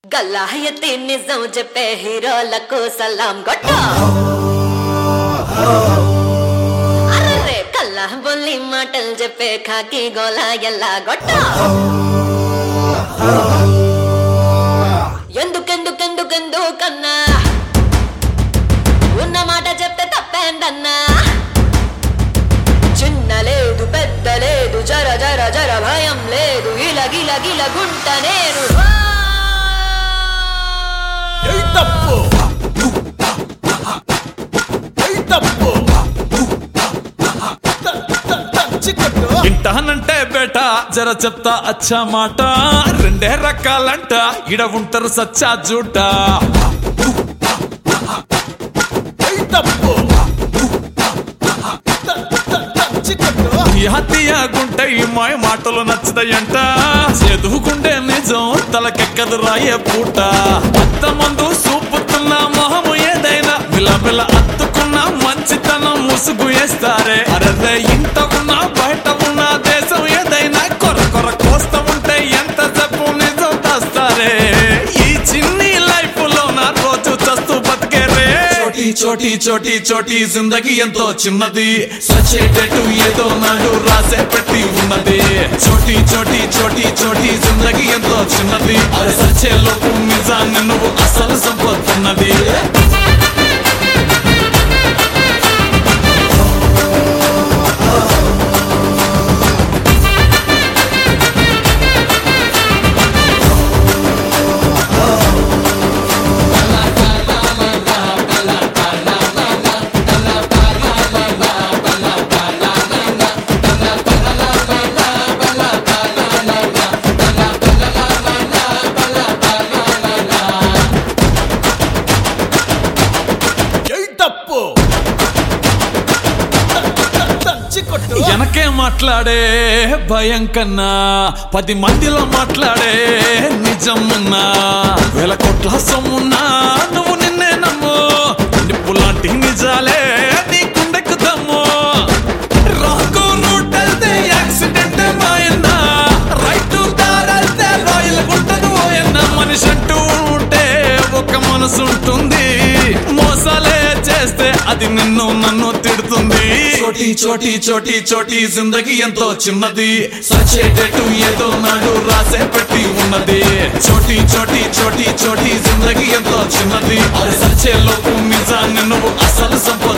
గల్లాయతి నిజం చెప్పే హీరోలకు సలాం గొట్ట అర్రే కల్లా బొల్లి మాటలు చెప్పే ఖాకి గోలా ఎల్లా గొట్ట ఎందుకెందుకెందుకెందుకన్నా ఉన్న మాట చెప్తే తప్పేందన్నా చిన్న లేదు పెద్ద లేదు జర జర జర భయం లేదు ఇల గిల గిల గుంట నేను ఏయ్ తప్పు ఏయ్ తప్పు త- త- తంచికొట్టు. ఇంటానంటే బేట జర చెప్తా అచ్చా మాట రెండే రకాలంట ఇడ ఉంటారు సచ్చా జూట ఏయ్ తప్పు త- త- తంచికొట్టు. యహతియా గుంటె ఈ మాయ మాటలు నచ్చదయంట చదువుకుంటే నిజం తలకెక్కదు రాయే పూట అత్త మందు సూపుతున్న మొహము ఏదైనా బిలబిల అత్తుకున్న మంచితనం ముసుగు వేస్తారే అరే ఇంట ఉన్నా బయట ఉన్న దేశం ఏదైనా కొర కొర కోస్త ఉంటే ఎంత చెప్పు నిజం దాస్తారే ఈ చిన్ని లైఫ్ లో నా రోజు చస్తూ బతికేరే చోటీ చోటీ చోటీ చోటీ జిందగీ ఎంతో చిన్నది సచేటట్టు ఏదో నాడు రాసే పెట్టి ఉన్నది చోటీ చోటీ చోటీ చోటీ జిందగీ ఎంతో చిన్నది అది సచే లోపు నిజాన్ని నువ్వు అసలు సంపొతున్నది ఏయ్ తప్పు వెనకే మాట్లాడే భయం కన్నా పది మందిలో మాట్లాడే నిజం ఉన్నా వేల కోట్ల సొమ్మున్నా నువ్వు నిన్నే నమ్ము నిప్పు లాంటి నిజాలే నీ గుండెకు దమ్ము రాంగో రూట్ వెళ్తే యాక్సిడెంట్ మాయన్నా రైట్ దారెళ్తే రాయల్ గుంటను ఓయన్న మనిషి అంటూ ఉంటే ఒక మనసు ఉంటుంది మోసాలే చేస్తే అది నిన్ను నన్ను తిడుతుంది చోటీ చోటీ చోటీ చోటీ జిందగీ ఎంతో చిన్నది సచేటట్టు ఏదో నాడు రాసే పెట్టి ఉన్నది చోటీ చోటీ చోటీ చోటీ జిందగీ ఎంతో చిన్నది అది సచే లోపు నిజాన్ని నువ్వు అసలు సంప